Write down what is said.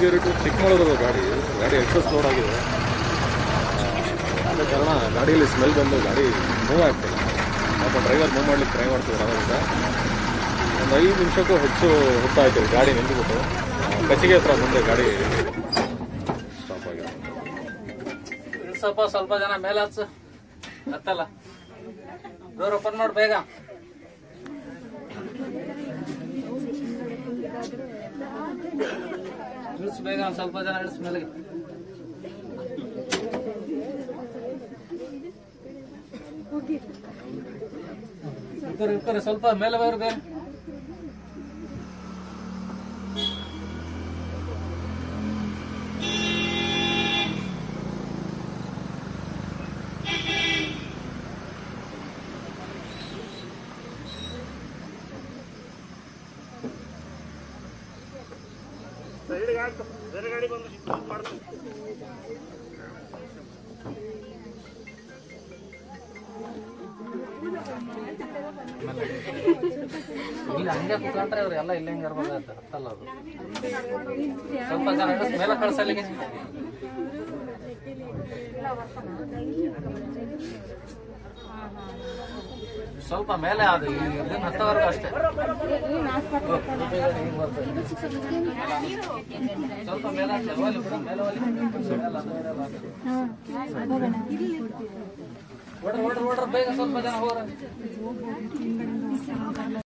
Sringeri to Chikkamagaluru ಗಾಡಿ ಗಾಡಿ excess load ಆಗಿದೆ ಆದ ಕಾರಣ ಗಾಡಿಯಲ್ಲಿ ಸ್ಮೆಲ್ ಬಂದು ಗಾಡಿ ಮೂವ್ ಆಗ್ತಿಲ್ಲ ಪಾಪ ಡ್ರೈವರ್ ಮೂವ್ ಮಾಡ್ಲಿಕ್ಕೆ ಟ್ರೈ ಮಾಡ್ತಿದ್ರು ಅವಾಗಿಂದ ಒಂದು ಐದು ನಿಮಿಷಕ್ಕೂ ಹೆಚ್ಚು ಹೊತ್ತಾಯ್ತು ಗಾಡಿ ನಿಂತುಬಿಟ್ಟು ಕಚಿಗೆ ಹತ್ರ ಮುಂದೆ ಗಾಡಿ ಸ್ಟಾಪ್ ಆಗಿದೆ ಇಳ್ಸಪ್ಪ ಸ್ವಲ್ಪ ಜನ ಮೇಲೆ ಹಚ್ಚು ಹತ್ತಲ್ಲ ಡೋರ್ ಓಪನ್ ಮಾಡು ಬೇಗ ಇಳಿಸ್ ಬೇಗ ಒಂದ್ ಸ್ವಲ್ಪ ಜನ ಇಳಿಸ್ ಮೇಲೆಗೆ ಇಳ್ಕೊರಿ ಇಳ್ಕೊರಿ ಸ್ವಲ್ಪ ಮೇಲೆ ಬರು ಬೇಗ ಇಲ್ಲಿ ಹಂಗೆ ಕುತ್ಕೊಂಡ್ರೆ ಅವ್ರು ಎಲ್ಲ ಇಲ್ಲೇ ಹಿಂಗೆ ಇರ್ಬೇಕಾಗತ್ತೆ ಹತ್ತಲ್ಲ ಅದು ಸ್ವಲ್ಪ ಜನ ಇಳಿಸ್ ಮೇಲೆ ಕಳ್ಸಲ್ಲಿಗೆ ಸ್ವಲ್ಪ ಮೇಲೆ ಅದು ಇದನ್ನ ಹತ್ತವರೆಗೂ ಅಷ್ಟೇ ಸ್ವಲ್ಪ ಮೇಲೆ ಹಚ್ಚಿ, ಒಲಿ ಬಿಡು, ಮೇಲೆ ಒಲಿ. ಮೇಲೆ ಅದು ಇರಲ್ಲ. ಓಡ್ರಿ ಓಡ್ರಿ ಓಡ್ರಿ ಬೇಗ ಸ್ವಲ್ಪ ಜನ ಹೋಗ್ರಿ